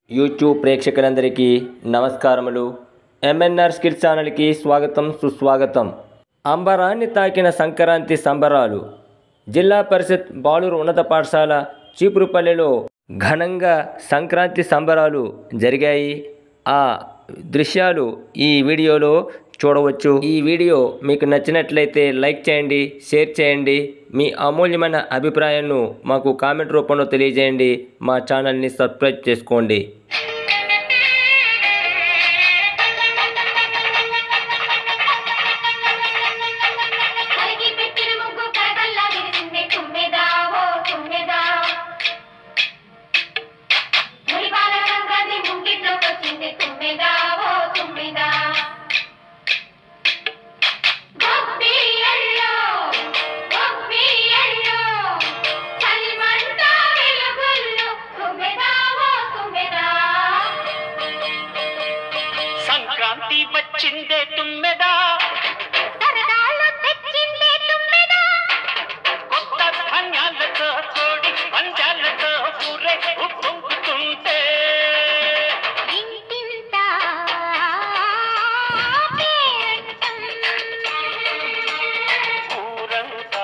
YouTube ప్రేక్షకులందరికీ నమస్కారములు MNR skill ఛానల్కి స్వాగతం సుస్వాగతం అంబరాన్ని తాకిన సంక్రాంతి సంబరాలు జిల్లా పరిషత్ బాలురు ఉన్నత పాఠశాల చీపురుపల్లిలో ఘనంగా సంక్రాంతి సంబరాలు జరిగాయి ఆ దృశ్యాలు ఈ వీడియోలో చూడవచ్చు ఈ వీడియో మీకు నచ్చినట్లయితే లైక్ చేయండి షేర్ చేయండి మీ అమూల్యమైన అభిప్రాయాలను మాకు కామెంట్ రూపంలో తెలియజేయండి మా ఛానల్ని సబ్స్క్రైబ్ చేసుకోండి కలిగి పెట్టిన ముగ్గు కరగల్లా విరిసిందే తుమ్మెదా ఓ తుమ్మెదా మురిపాల సంక్రాంతి ముంగిట్లోకి వచ్చింది తుమ్మెదా ఓ తుమ్మెదా గొప్పియల్లో గొప్పియల్లో చలిమంట వెలుగుల్లో తుమ్మెదా ఓ తుమ్మెదా సంక్రాంతి వచ్చిందే తుమ్మెదా సరదాలు తెచ్చిందే తుమ్మెదా కొత్త ధాన్యాలతో కోడి పంజాలతో ఊరే ఉప్పొంగుతుంటే ఇంటింట పేరంటం ఊరంతా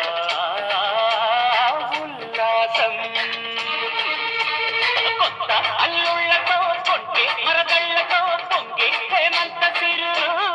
ఉల్లాసం కొత్త అల్లుళ్ళతో కొంటే మరదళ్ళతో పొంగి హేమంత సిరు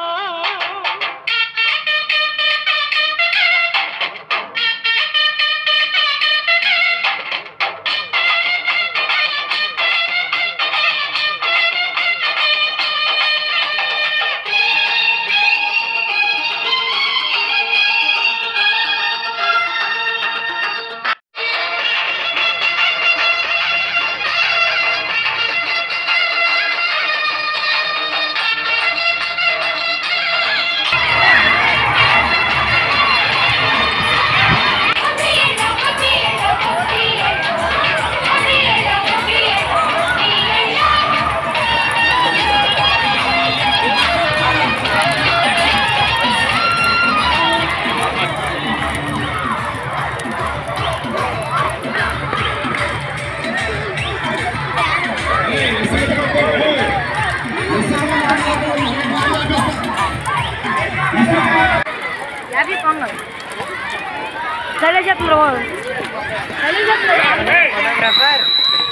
Happy Pongal. Sale ya tu robot. Sale ya tu Fotógrafar.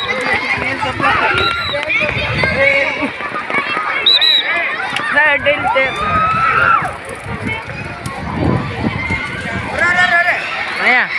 Sale del Vaya.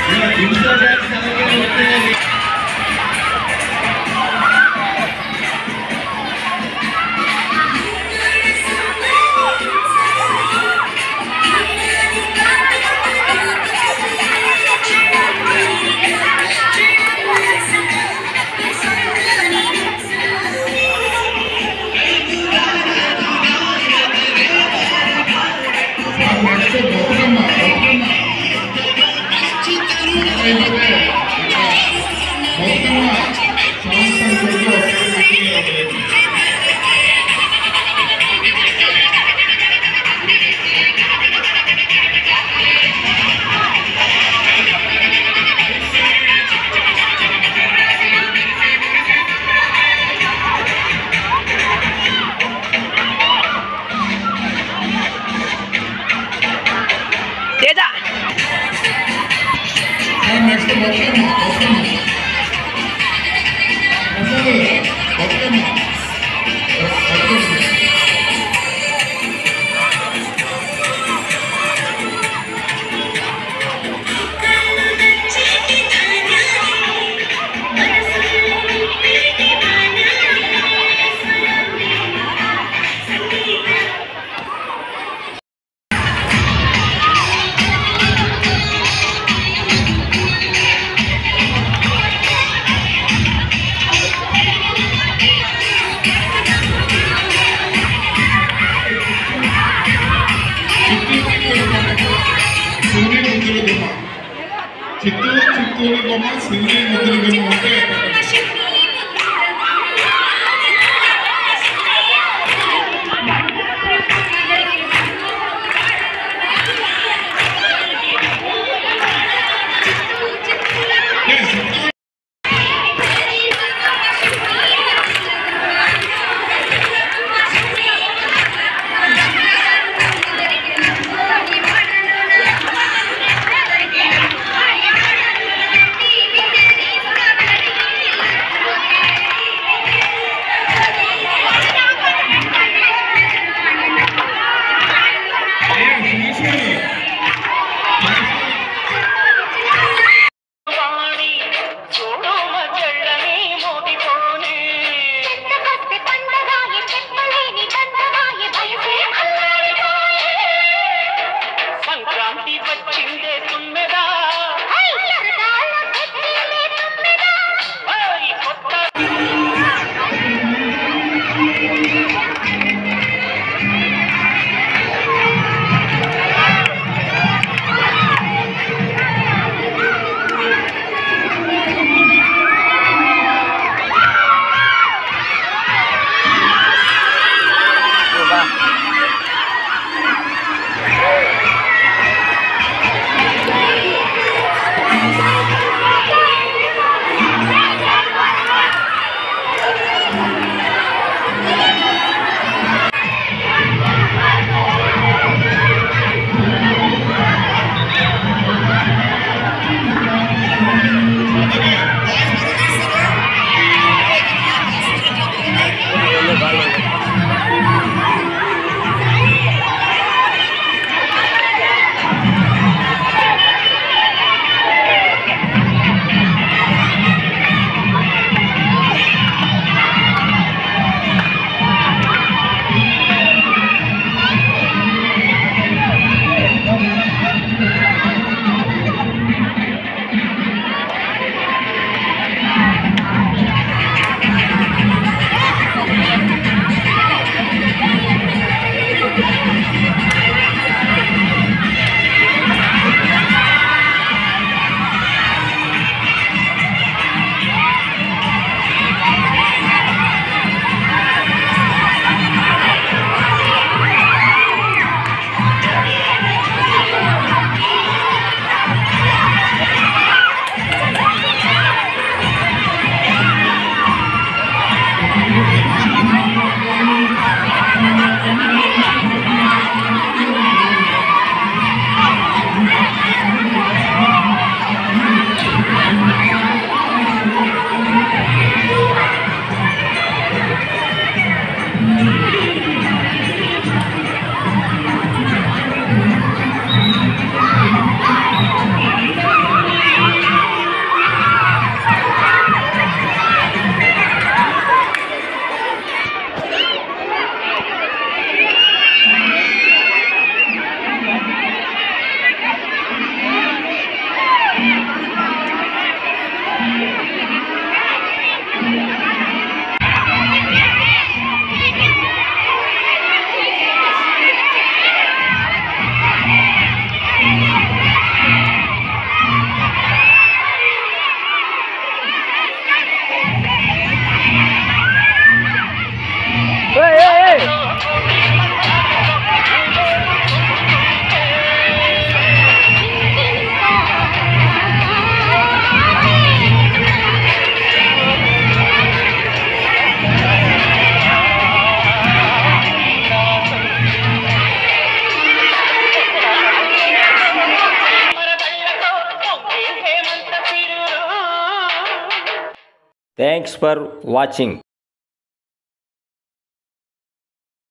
Teja next Bathukamma Bathukamma అసలు బతుకమ్మ బతుకమ్మ సింగి ముద్దుల బొమ్మ చిత్తూరు చిత్తూరు బొమ్మ సింగి ముద్దుల బొమ్మ అంటే Yes, Chittoor Thank you. Thanks for watching